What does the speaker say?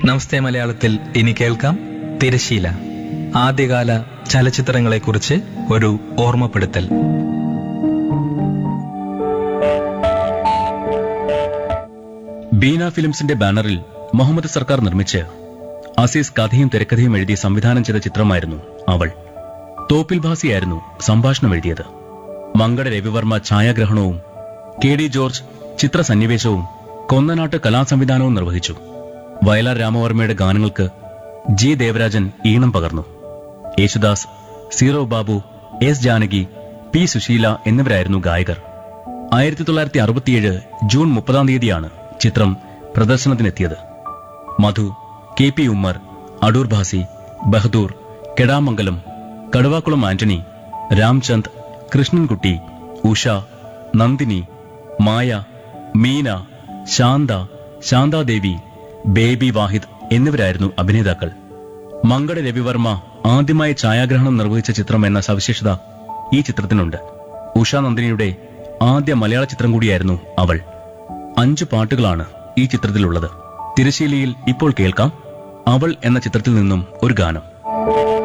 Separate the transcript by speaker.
Speaker 1: നമസ്തേ മലയാളത്തിൽ ഇനി കേൾക്കാം തിരശീല ആദ്യകാല ചലച്ചിത്രങ്ങളെക്കുറിച്ച് ഒരു ഓർമ്മപ്പെടുത്തൽ
Speaker 2: ബീന ഫിലിംസിന്റെ ബാനറിൽ മുഹമ്മദ് സർക്കാർ നിർമ്മിച്ച് അസീസ് കഥയും തിരക്കഥയും എഴുതി സംവിധാനം ചെയ്ത ചിത്രമായിരുന്നു അവൾ തോപ്പിൽ ഭാസിയായിരുന്നു സംഭാഷണം എഴുതിയത് മങ്കട രവിവർമ്മ ഛായാഗ്രഹണവും കെ ഡി ജോർജ് ചിത്രസന്നിവേശവും കൊന്നനാട്ട് കലാസംവിധാനവും നിർവഹിച്ചു വയലാർ രാമവർമ്മയുടെ ഗാനങ്ങൾക്ക് ജി ദേവരാജൻ ഈണം പകർന്നു Yesudas zero Babu S Janaki P Susheela എന്നിവരായിരുന്നു ഗായകർ ആയിരത്തി തൊള്ളായിരത്തി അറുപത്തിയേഴ് ജൂൺ മുപ്പതാം തീയതിയാണ് ചിത്രം പ്രദർശനത്തിനെത്തിയത് Madhu K P Ummer Adoor Bhasi Bahadoor Kedamangalam Kaduvakulam Antony Ramchand Krishnankutty Usha Nandini Maya Meena Shantha Shanthadevi baby Vahid എന്നിവരായിരുന്നു അഭിനേതാക്കൾ മങ്കട രവിവർമ്മ ആദ്യമായി ഛായാഗ്രഹണം നിർവഹിച്ച ചിത്രം എന്ന സവിശേഷത ഈ ചിത്രത്തിനുണ്ട് ഉഷ നന്ദിനിയുടെ ആദ്യ മലയാള ചിത്രം കൂടിയായിരുന്നു അവൾ അഞ്ചു പാട്ടുകളാണ് ഈ ചിത്രത്തിലുള്ളത് തിരശീലയിൽ ഇപ്പോൾ കേൾക്കാം അവൾ എന്ന ചിത്രത്തിൽ നിന്നും ഒരു ഗാനം